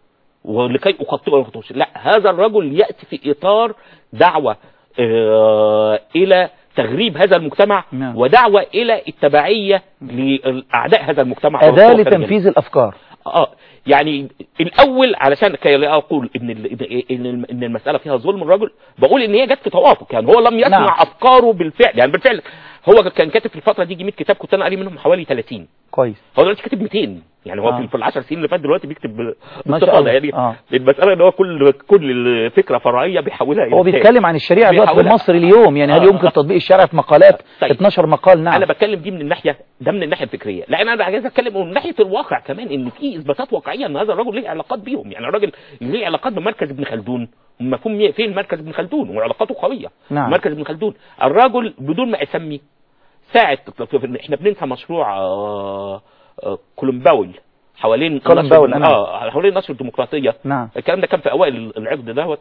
ولكي اخطئه ولا أخطئه. لا هذا الرجل ياتي في اطار دعوه آه، الى تغريب هذا المجتمع نعم. ودعوه الى التبعيه لاعداء هذا المجتمع أداة والقوى الخارجية. لتنفيذ الأفكار اه يعني الاول علشان كي لا اقول ان ال- ان الم- ان المساله فيها ظلم الرجل بقول ان هي جت في توافق يعني هو لم يسمع نعم. افكاره بالفعل يعني بالفعل هو كان كاتب في الفتره دي 100 كتاب كنت انا قاري منهم حوالي 30 كويس هو دلوقتي كاتب 200 يعني هو آه. في- في ال 10 سنين اللي فاتت دلوقتي بيكتب ب- ما شاء باستفاضه الله. يعني آه. المساله ان هو كل كل فكره فرعيه بيحولها الى هو كتاب. بيتكلم عن الشريعة دلوقتي في بيحاولها. مصر اليوم يعني هل آه. يمكن تطبيق الشريعة في مقالات طيب. 12 مقال نعم انا بتكلم دي من الناحيه ده من الناحيه الفكريه لان انا عايز اتكلم من ناحيه الواقع كمان ان في اثباتات واقعيه ان هذا الرجل ليه علاقات بيهم يعني الراجل ليه علاقات بمركز ابن خلدون مفهوم مي- فين مركز ابن خلدون وعلاقاته قويه نعم. مركز ابن خلدون الرجل بدون ما اسمي ساعه احنا بننسى مشروع آه، آه، كولومباول حوالين كولومباول، نشر- نعم. اه حوالين نشر الديمقراطيه نعم الكلام ده كان في اوائل العقد دوت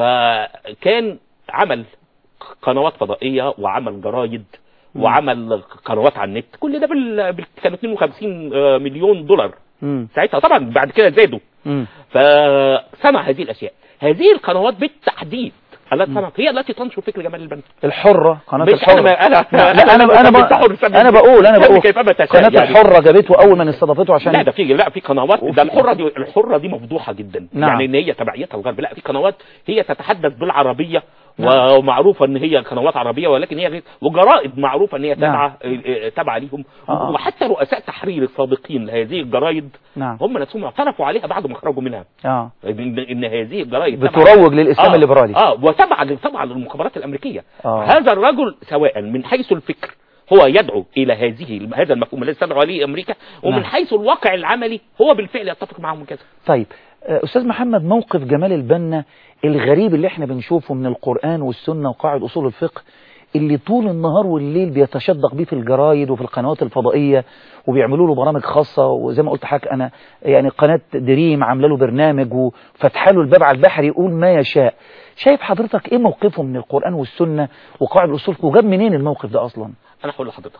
فكان عمل قنوات فضائيه وعمل جرايد وعمل قنوات على النت كل ده بال... بال... كانوا 52 آه، مليون دولار مم. ساعتها طبعا بعد كده زادوا مم. فصنع هذه الاشياء هذه القنوات بالتحديد التي صنعت هي التي تنشر فكر جمال البنا الحرة قناة مش الحرة انا ما انا لا لا انا انا أنت حر، ب- سمي- انا بقول انا سمي بقول كيفما تشاء قناة يعني. الحرة جابته اول ما استضافته عشان لا ده في لا في قنوات وفي- ده الحره دي الحره دي مفضوحه جدا نعم. يعني ان هي تبعيتها الغرب لا في قنوات هي تتحدث بالعربيه نعم. ومعروفه ان هي قنوات عربيه ولكن هي وجرائد معروفه ان هي نعم. تابعه آه، تابعه ليهم آه. وحتى رؤساء تحرير السابقين لهذه الجرايد نعم هم نفسهم اعترفوا عليها بعد ما خرجوا منها اه ان إن هذه الجرايد تبع- بتروج للاسلام آه، الليبرالي اه وتبع طبعا للمخابرات الامريكيه آه. هذا الرجل سواء من حيث الفكر هو يدعو الى هذه هذا المفهوم الذي تدعو عليه امريكا ومن نعم. حيث الواقع العملي هو بالفعل يتفق معهم كذا طيب آه، أستاذ محمد موقف جمال البنا الغريب اللي احنا بنشوفه من القرآن والسنة وقاعد أصول الفقه اللي طول النهار والليل بيتشدق بيه في الجرايد وفي القنوات الفضائية وبيعملوا له برامج خاصة وزي ما قلت حضرتك أنا يعني قناة دريم عاملة له برنامج وفتح له الباب على البحر يقول ما يشاء شايف حضرتك إيه موقفه من القرآن والسنة وقاعد أصول الفقه وجاب منين الموقف ده أصلا انا هقول لحضرتك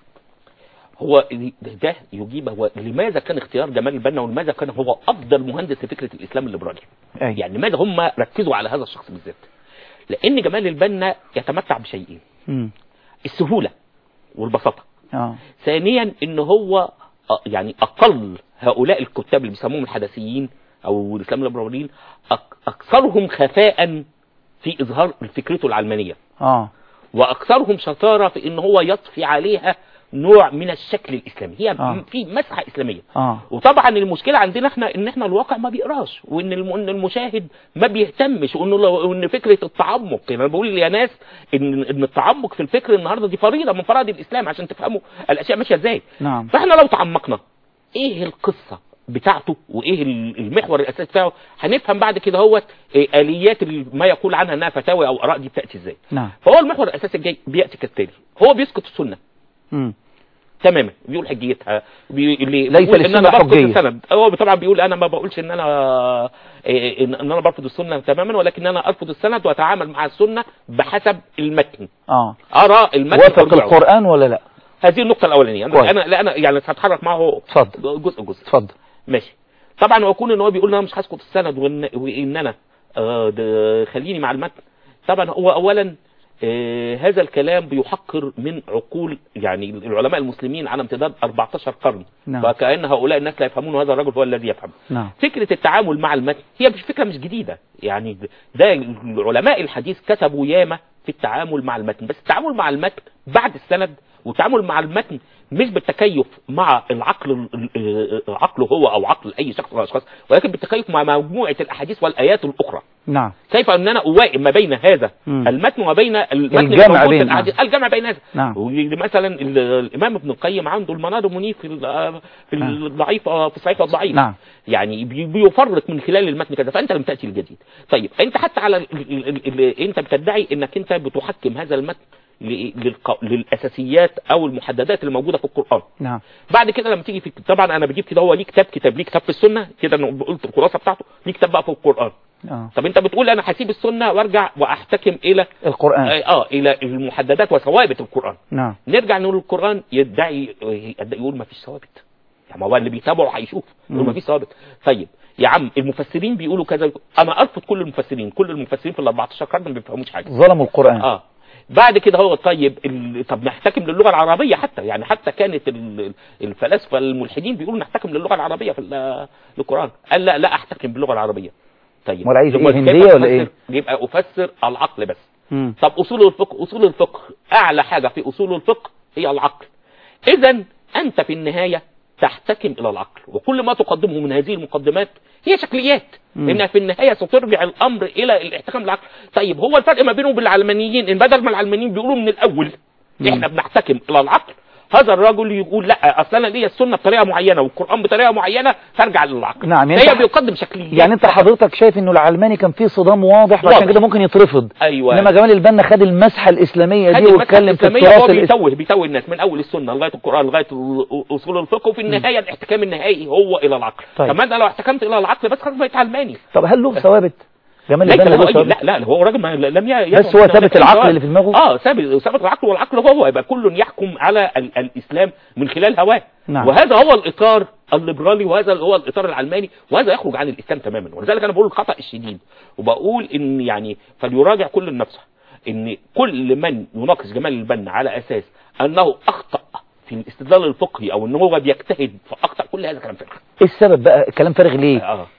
هو ده يجيب هو لماذا كان اختيار جمال البنا ولماذا كان هو افضل مهندس لفكره الاسلام الليبرالي أي. يعني لماذا هم ركزوا على هذا الشخص بالذات لان جمال البنا يتمتع بشيئين مم. السهوله والبساطه آه. ثانيا ان هو آه، يعني اقل هؤلاء الكتاب اللي بيسموهم الحدثيين او الاسلام الليبراليين أك- اكثرهم خفاء في اظهار فكرته العلمانيه آه. واكثرهم شطاره في ان هو يطفي عليها نوع من الشكل الاسلامي هي آه. في مسحه اسلاميه آه. وطبعا المشكله عندنا احنا ان احنا الواقع ما بيقراش وان الم- إن المشاهد ما بيهتمش وانه لو وان فكره التعمق يعني انا بقول يا ناس ان ان التعمق في الفكر النهارده دي فريضه من فرائض الاسلام عشان تفهموا الاشياء ماشيه ازاي نعم فاحنا لو تعمقنا ايه القصه بتاعته وايه ال- المحور الاساسي بتاعه هنفهم بعد كده هوت إيه اليات ال- ما يقول عنها انها فتاوى او اراء دي بتاتي ازاي نعم فهو المحور الاساسي الجاي بياتي كالتالي هو بيسقط السنه مم. تماما بيقول حجيتها بي... اللي ليس بيقول ان للسنة انا برفض حجية. السند هو طبعا بيقول انا ما بقولش ان انا إيه، ان إن انا برفض السنه تماما ولكن انا ارفض السند واتعامل مع السنه بحسب المتن آه. ارى المتن وافق أرجعه. القرآن ولا لا هذه النقطه الاولانيه كويس. انا انا لا انا يعني هتحرك معه اتفضل جزء جزء اتفضل ماشي طبعا ويكون ان هو بيقول ان انا مش هسقط السند وان وان انا آه، ده خليني مع المتن طبعا هو اولا آه، هذا الكلام بيحقر من عقول يعني العلماء المسلمين على امتداد 14 قرن نعم. فكأن هؤلاء الناس لا يفهمون وهذا الرجل هو الذي يفهم نعم فكرة التعامل مع المتن هي مش فكرة مش جديدة يعني ده علماء الحديث كتبوا ياما في التعامل مع المتن بس التعامل مع المتن بعد السند والتعامل مع المتن مش بالتكيف مع العقل ال- ال- عقله هو او عقل اي شخص من الاشخاص ولكن بالتكيف مع مجموعه الاحاديث والايات الاخرى نعم كيف ان انا اوائم ما بين هذا مم. المتن وبين المتن الجمع الموجود في بين- الأحاديث. الجمع بين هذا نعم مثلا ال- الامام ابن القيم عنده المنار المنيف في ال- في نعم. الضعيف في الصحيح والضعيف نعم يعني بي- بيفرق من خلال المتن كذا فانت لم تاتي الجديد طيب انت حتى على ال ال ال ال انت بتدعي انك انت بتحكم هذا المتن ل- للق- للاساسيات او المحددات اللي موجوده في القران نعم بعد كده لما تيجي في طبعا انا بجيب كده هو ليه كتاب كتاب ليه كتاب في السنه كده انا قلت الخلاصه بتاعته ليه كتاب بقى في القران آه. طب انت بتقول انا هسيب السنه وارجع واحتكم الى القرآن اه الى المحددات وثوابت القران نعم نرجع نقول القرآن يدعي يدعي- يقول ما فيش ثوابت يعني ما هو اللي بيتابعه هيشوف يقول مم. ما فيش ثوابت طيب يا عم المفسرين بيقولوا كذا انا ارفض كل المفسرين كل المفسرين في ال 14 قرن ما بيفهموش حاجه ظلموا القرآن اه بعد كده هو طيب ال... طب نحتكم للغه العربيه حتى يعني حتى كانت ال... الفلاسفه الملحدين بيقولوا نحتكم للغه العربيه في ال- القران قال لا لا احتكم باللغه العربيه طيب امال عايز يبقى إيه، كيف هندية ولا أفسر؟ إيه؟ يبقى افسر العقل بس مم. طب اصول الفقه اصول الفقه اعلى حاجه في اصول الفقه هي العقل اذا انت في النهايه تحتكم الى العقل وكل ما تقدمه من هذه المقدمات هي شكليات مم. لانها في النهايه سترجع الامر الى الاحتكام بالعقل طيب هو الفرق ما بينه وبين العلمانيين ان بدل ما العلمانيين بيقولوا من الاول مم. احنا بنحتكم الى العقل هذا الرجل يقول لا اصل انا ليا السنه بطريقه معينه والقران بطريقه معينه فارجع للعقل نعم، يعني هي أنت- بيقدم شكليات يعني انت حضرتك شايف انه العلماني كان فيه صدام واضح وعشان واضح. كده ممكن يترفض ايوه انما جمال البنا خد المسحه الاسلاميه دي هذه المسألة واتكلم في الإسلامية هو التراث الإس... بيتوه بيتوه الناس من اول السنه لغايه القران لغايه ال- اصول الفقه وفي النهايه الاحتكام النهائي هو الى العقل طيب. طب ما انا لو احتكمت الى العقل بس خلاص بقيت علماني طب هل له ثوابت جمال ليس البنا له له أي ثوابت لا لا هو راجل ما لم ي- بس يفهم هو منه ثابت أي العقل سؤال. اللي في دماغه اه ثابت ثابت العقل والعقل هو هو يبقى كل يحكم على ال الاسلام من خلال هواه نعم. وهذا هو الاطار الليبرالي وهذا هو الاطار العلماني وهذا يخرج عن الاسلام تماما ولذلك انا بقول الخطا الشديد وبقول ان يعني فليراجع كل النفس ان كل من يناقش جمال البنا على اساس انه اخطا في الاستدلال الفقهي او ان هو بيجتهد فاخطا كل هذا كلام فارغ ايه السبب بقى كلام فارغ ليه اه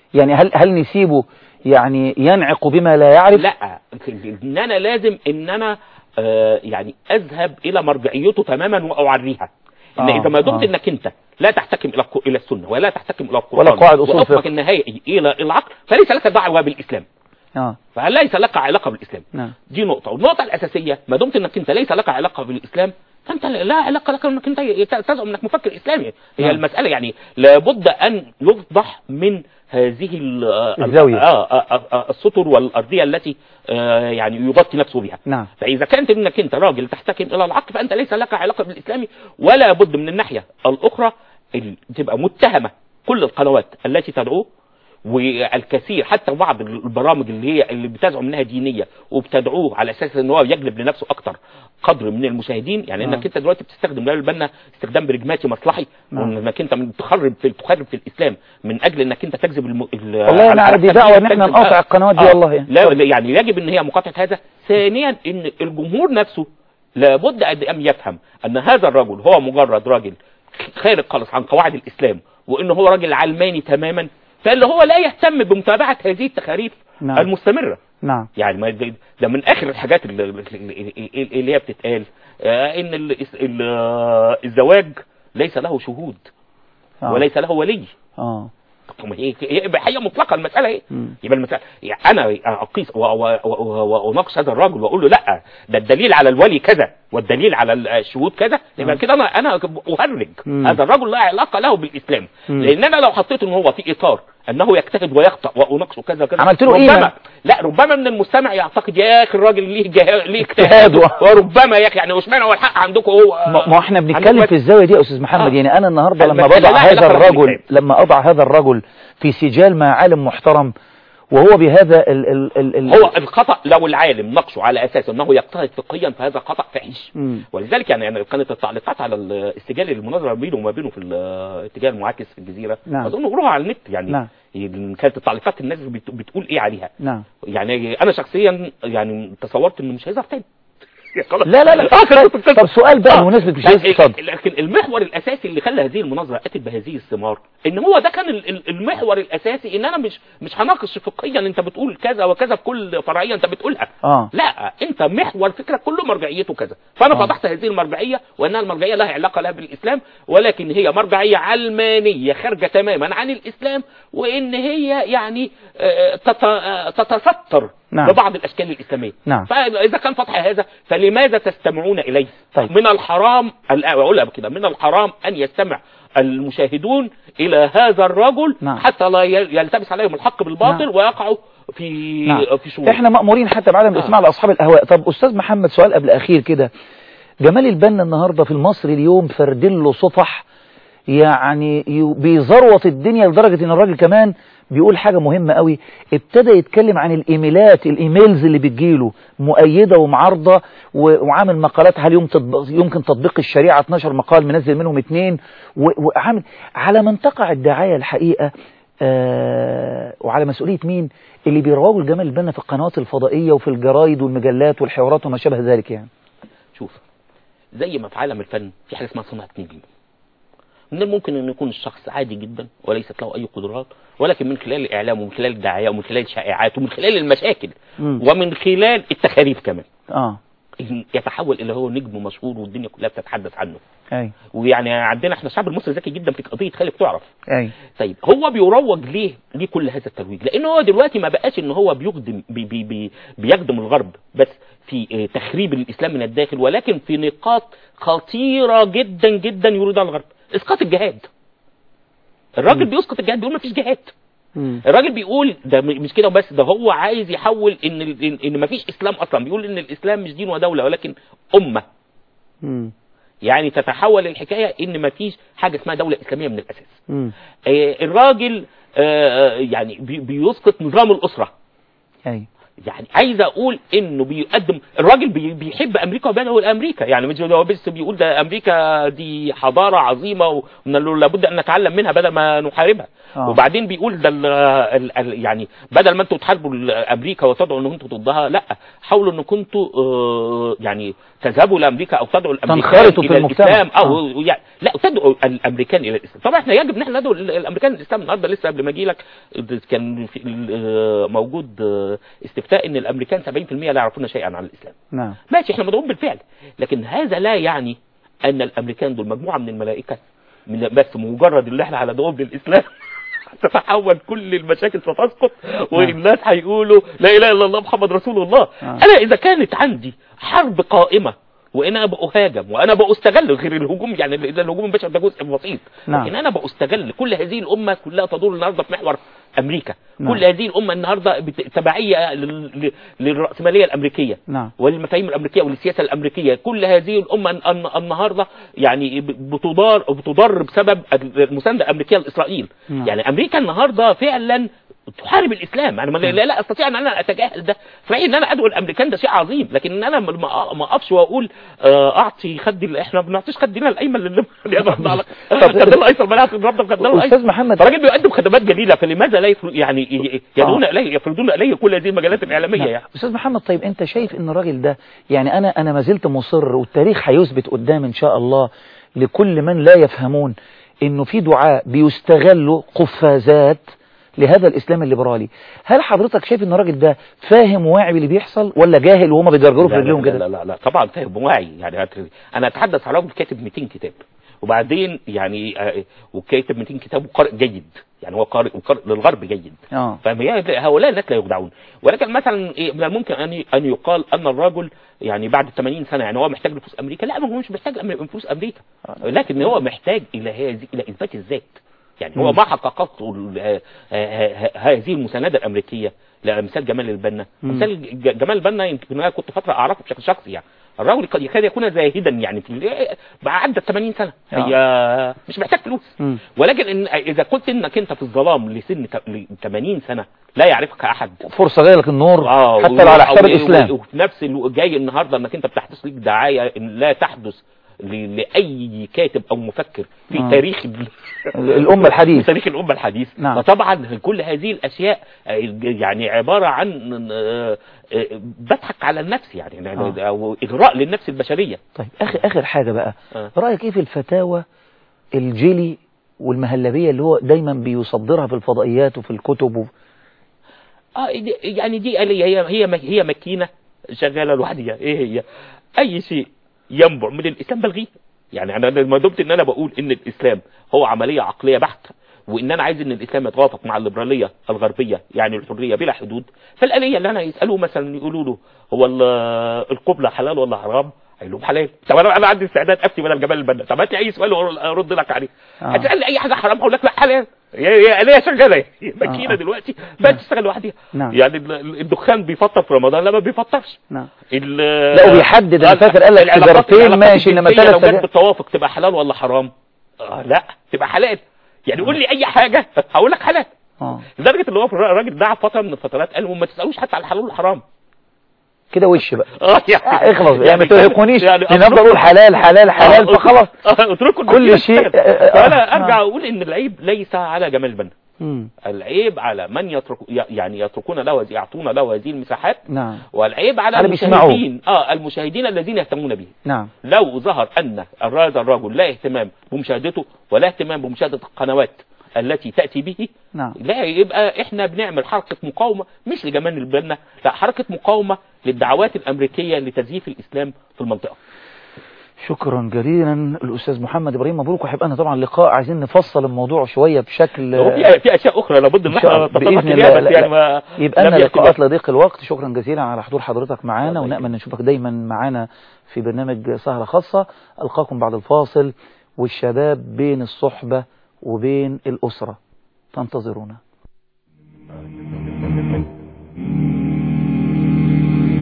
يعني هل هل نسيبه يعني ينعق بما لا يعرف لا ان انا لازم ان انا آه يعني اذهب الى مرجعيته تماما واعريها ان آه، اذا ما دمت آه. انك انت لا تحتكم الى الق- الى السنه ولا تحتكم الى القران ولا قواعد أصول وحكمك فقه. النهائي الى العقل فليس لك دعوه بالاسلام اه فليس لك علاقه بالاسلام نعم دي نقطه والنقطه الاساسيه ما دمت انك انت ليس لك علاقه بالاسلام فانت لا علاقه لك انك انت تزعم انك مفكر اسلامي هي نعم. المساله يعني لابد ان يفضح من هذه ال- الزاوية. آه آه آه السطر والارضيه التي آه يعني يغطي نفسه بها نعم فاذا كانت انك انت راجل تحتكم الى العقل فانت ليس لك علاقه بالاسلام ولا بد من الناحيه الاخرى ال- تبقى متهمه كل القنوات التي تدعوه والكثير حتى بعض البرامج اللي هي اللي بتزعم انها دينيه وبتدعوه على اساس ان هو يجلب لنفسه اكتر قدر من المشاهدين يعني آه. انك انت دلوقتي بتستخدم لا البنا استخدام برجماتي مصلحي نعم. وانك انت من تخرب في تخرب في الاسلام من اجل انك انت تجذب الم... ال- والله انا على دي حسب دعوه ان تجذب- احنا نقاطع آه. القنوات دي آه. والله يعني لا يعني يجب ان هي مقاطعه هذا ثانيا ان الجمهور نفسه لابد ان يفهم ان هذا الرجل هو مجرد راجل خارج خالص عن قواعد الاسلام وان هو راجل علماني تماما فاللي هو لا يهتم بمتابعه هذه التخاريف نعم. المستمره نعم يعني ما ده, ده من اخر الحاجات اللي, اللي اللي هي بتتقال آه، ان ال- ال- آه، الزواج ليس له شهود آه. وليس له ولي اه طب ما هي يبقى هي مطلقه المساله ايه مم. يبقى المساله يعني انا اقيس و- و- و- و- واناقش هذا الرجل واقول له لا ده الدليل على الولي كذا والدليل على الشهود كذا يبقى آه. كده انا انا اهرج مم. هذا الرجل لا علاقه له بالاسلام مم. لان انا لو حطيت ان هو في اطار انه يجتهد ويخطا واناقشه كذا كذا عملت له ربما قيمة. لا ربما من المستمع يعتقد يا اخي الراجل ليه جه... ليه اجتهاد اجتهاد و- وربما يا اخي يعني واشمعنى هو الحق عندكم هو ما ما احنا بنتكلم عندكم في الزاويه دي يا استاذ محمد آه. يعني انا النهارده لما المسألة بضع لا هذا علاقة الرجل بالإسلام. لما اضع هذا الرجل في سجال مع عالم محترم وهو بهذا ال ال ال ال هو الخطا لو العالم نقشه على اساس انه يجتهد فقهيا فهذا خطا فحش مم. ولذلك يعني يعني كانت التعليقات على السجال المناظره بينه وما بينه في الاتجاه المعاكس في الجزيره نعم. اظن قروها على النت يعني نعم. كانت التعليقات الناس بت- بتقول ايه عليها نعم يعني انا شخصيا يعني تصورت انه مش هيظهر تاني خلاص. لا لا لا آه، خلصت القصة. طب سؤال بقى آه. بمناسبة مش لا، عايز اتفضل. لكن المحور الاساسي اللي خلى هذه المناظره اتت بهذه الثمار ان هو ده كان ال- ال- المحور الاساسي ان انا مش مش هناقش فقهيا انت بتقول كذا وكذا في كل فرعيه انت بتقولها اه لا انت محور فكرك كله مرجعيته كذا فانا آه. فضحت هذه المرجعيه وانها المرجعيه لها علاقه لها بالاسلام ولكن هي مرجعيه علمانيه خارجه تماما عن الاسلام وان هي يعني آه، تت- آه، تتستر نعم. ببعض الاشكال الاسلاميه نعم. فاذا كان فتح هذا فلماذا تستمعون اليه طيب. من الحرام الآن اقولها كده من الحرام ان يستمع المشاهدون الى هذا الرجل نعم. حتى لا ي- يلتبس عليهم الحق بالباطل نعم. ويقعوا في نعم. في شرور احنا مأمورين حتى بعدم آه. الاسماع لاصحاب الاهواء طب استاذ محمد سؤال قبل اخير كده جمال البنا النهارده في المصري اليوم فردين له صفح يعني ي- بيزروط الدنيا لدرجه ان الراجل كمان بيقول حاجه مهمه قوي ابتدى يتكلم عن الايميلات الايميلز اللي بتجيله مؤيده ومعارضه و- وعامل مقالات هل يمكن تطبيق, يمكن تطبيق الشريعه 12 مقال منزل منهم اثنين وعامل على من تقع الدعايه الحقيقه آه وعلى مسؤوليه مين اللي بيروجوا لجمال البنا في القنوات الفضائيه وفي الجرايد والمجلات والحوارات وما شابه ذلك يعني شوف زي ما في عالم الفن في حاجه اسمها صناعه نجم من الممكن ان يكون الشخص عادي جدا وليست له اي قدرات ولكن من خلال الاعلام ومن خلال الدعايه ومن خلال الشائعات ومن خلال المشاكل مم. ومن خلال التخاريف كمان اه يتحول الى هو نجم مشهور والدنيا كلها بتتحدث عنه اي ويعني عندنا احنا الشعب المصري ذكي جدا في قضيه خالق تعرف اي طيب هو بيروج ليه ليه كل هذا الترويج لان هو دلوقتي ما بقاش ان هو بيخدم بي بي بي بيخدم الغرب بس في آه، تخريب الاسلام من الداخل ولكن في نقاط خطيره جدا جدا يريدها الغرب اسقاط الجهاد الراجل بيسقط الجهاد بيقول ما فيش جهاد مم. الراجل بيقول ده م- مش كده وبس ده هو عايز يحول ان ال- ان, إن ما فيش اسلام اصلا بيقول ان الاسلام مش دين ودوله ولكن امه مم. يعني تتحول الحكايه ان ما فيش حاجه اسمها دوله اسلاميه من الاساس مم. آه، الراجل آه، آه، يعني بي- بيسقط نظام الاسره اي يعني عايز اقول انه بيقدم الراجل بي- بيحب امريكا وبيدعو لامريكا يعني مش هو بس بيقول ده امريكا دي حضاره عظيمه ومن لابد ان نتعلم منها بدل ما نحاربها آه. وبعدين بيقول ده ال ال ال يعني بدل ما انتوا تحاربوا ال- امريكا وتدعوا ان انتوا ضدها لا حاولوا ان كنتوا آه، يعني تذهبوا لامريكا او تدعوا الامريكان تنخرطوا في الى المجتمع. الاسلام او آه. يعني لا تدعوا الامريكان الى الاسلام طبعا احنا يجب ان احنا ندعو ال- الامريكان الاسلام النهارده لسه قبل ما اجي لك كان في ال- آه، موجود آه، استفتاء ان الامريكان 70% لا يعرفون شيئا عن الاسلام نعم ماشي احنا مدعوين بالفعل لكن هذا لا يعني ان الامريكان دول مجموعه من الملائكه من بس مجرد اللي احنا على دعوهم للاسلام تتحول كل المشاكل ستسقط والناس هيقولوا لا اله الا الله محمد رسول الله آه. انا اذا كانت عندي حرب قائمه وانا بأهاجم وانا بأستغل غير الهجوم يعني اذا الهجوم البشري ده جزء بسيط نعم. لكن انا بأستغل كل هذه الامه كلها تدور النهارده في محور امريكا نعم. كل هذه الامه النهارده بت- تبعيه لل- لل- للراسماليه الامريكيه نعم والمفاهيم الامريكيه والسياسه الامريكيه كل هذه الامه الن- الن- النهارده يعني ب- بتضار بتضر بسبب المسانده الامريكيه لاسرائيل نعم. يعني امريكا النهارده فعلا تحارب الاسلام انا ما- لا, لا استطيع ان انا اتجاهل ده صحيح ان انا ادعو الامريكان ده شيء عظيم لكن ان انا ما- ما ما اقفش واقول آه، اعطي خدي ال- احنا ما بنعطيش خدنا الايمن لله خدنا الايسر ما نعطي الرب خدنا الايسر استاذ محمد الراجل بيقدم خدمات جليله فلماذا لا يفر... يعني ي- يدعون اليه يفرضون اليه كل هذه المجالات الاعلاميه نعم. يعني استاذ محمد طيب انت شايف ان الراجل ده يعني انا انا ما زلت مصر والتاريخ هيثبت قدام ان شاء الله لكل من لا يفهمون انه في دعاء بيستغلوا قفازات لهذا الاسلام الليبرالي هل حضرتك شايف ان الراجل ده فاهم واعي باللي بيحصل ولا جاهل وهما بيجرجروا في لا رجليهم لا, كده لا لا لا طبعا فاهم واعي يعني هت- انا اتحدث على راجل كاتب 200 كتاب وبعدين يعني آه، وكاتب 200 كتاب وقارئ جيد يعني هو قارئ وقارئ للغرب جيد اه فهي هؤلاء الناس لا يخدعون ولكن مثلا إيه، من الممكن ان ان يقال ان الرجل يعني بعد 80 سنه يعني هو محتاج لفلوس امريكا لا ما هو مش محتاج أم- فلوس امريكا لكن هو محتاج الى هذه الى اثبات الذات يعني هو مم. ما حققته ال- آه، آه، آه، هذه المسانده الامريكيه لامثال جمال البنا مم. امثال ج- جمال البنا يمكن انا كنت فتره اعرفه بشكل شخصي يعني الراجل قد يكاد يكون زاهدا يعني في بقى عدى 80 سنه هي مش محتاج فلوس مم. ولكن إن اذا كنت انك انت في الظلام لسن ت- ل 80 سنه لا يعرفك احد فرصة جاية لك النور اه حتى و- لو على حساب و- الاسلام وفي نفس الوقت جاي النهارده انك انت بتحدث لك دعايه إن لا تحدث ل- لاي كاتب او مفكر في آه. تاريخ ال- الامة في الحديث تاريخ الامه الحديث نعم. فطبعا كل هذه الاشياء آه، يعني عباره عن آه، آه، بضحك على النفس يعني آه. او اغراء للنفس البشريه طيب اخر اخر حاجة بقى آه. رأيك ايه في الفتاوى الجيلي والمهلبية اللي هو دايما بيصدرها في الفضائيات وفي الكتب وفي اه دي- يعني دي آلية هي هي هي ماكينه شغاله لوحدها ايه هي اي شيء ينبع من الاسلام بلغيه يعني انا ما دمت ان انا بقول ان الاسلام هو عمليه عقليه بحته وان انا عايز ان الاسلام يتوافق مع الليبراليه الغربيه يعني الحريه بلا حدود فالاليه اللي انا يسالوه مثلا يقولوا له هو ال- القبله حلال ولا حرام هيقول لهم حلال طب انا انا عندي استعداد افتي بدل جمال البنا طب هات لي اي سؤال وارد لك عليه آه. هتسالني اي حاجه حرام اقول لك لا حلال هي هي آلية شغاله هي ماكينه آه. دلوقتي بقت تشتغل لوحدها نعم. يعني ال- ال- الدخان بيفطر في رمضان لا ما بيفطرش نعم ال- لا وبيحدد انا فاكر قال لك العلاقات- سيجارتين العلاقات ماشي انما الجنسية ثلاث لو جت سجا- بالتوافق تبقى حلال ولا حرام آه لا تبقى حلال يعني قول لي اي حاجه هقول لك حلال اه لدرجه اللي هو في الر- الراجل دعا فتره من الفترات قال ما تسالوش حتى على الحلال والحرام كده وش بقى اه يعني آه، اخلص يعني ما ترهقونيش يعني ان افضل اقول حلال حلال حلال آه، فخلاص آه، اتركوا كل المسيرة شيء- تشتغل. آه، آه، فانا آه. ارجع اقول ان العيب ليس على جمال البنا مم. العيب على من يترك يعني يتركون له يعطون له هذه المساحات نعم والعيب على على بيسمعوه. المشاهدين اه المشاهدين الذين يهتمون به نعم لو ظهر ان هذا الرجل لا اهتمام بمشاهدته ولا اهتمام بمشاهده القنوات التي تاتي به نعم لا يبقى احنا بنعمل حركه مقاومه مش لجمال البنا لا حركه مقاومه للدعوات الامريكيه لتزييف الاسلام في المنطقه شكرا جزيلا الاستاذ محمد ابراهيم مبروك وهيبقى لنا طبعا لقاء عايزين نفصل الموضوع شويه بشكل هو في في اشياء اخرى لابد ان إن شاء احنا الله. نتطرق بإذن اليها الله. بس لا- يعني ما يبقى لم لنا يأتي لقاءات الوقت. لضيق الوقت شكرا جزيلا على حضور حضرتك معانا الله ونأمل يكرمك. نشوفك دايما معانا في برنامج سهرة خاصة ألقاكم بعد الفاصل والشباب بين الصحبة وبين الأسرة تنتظرونا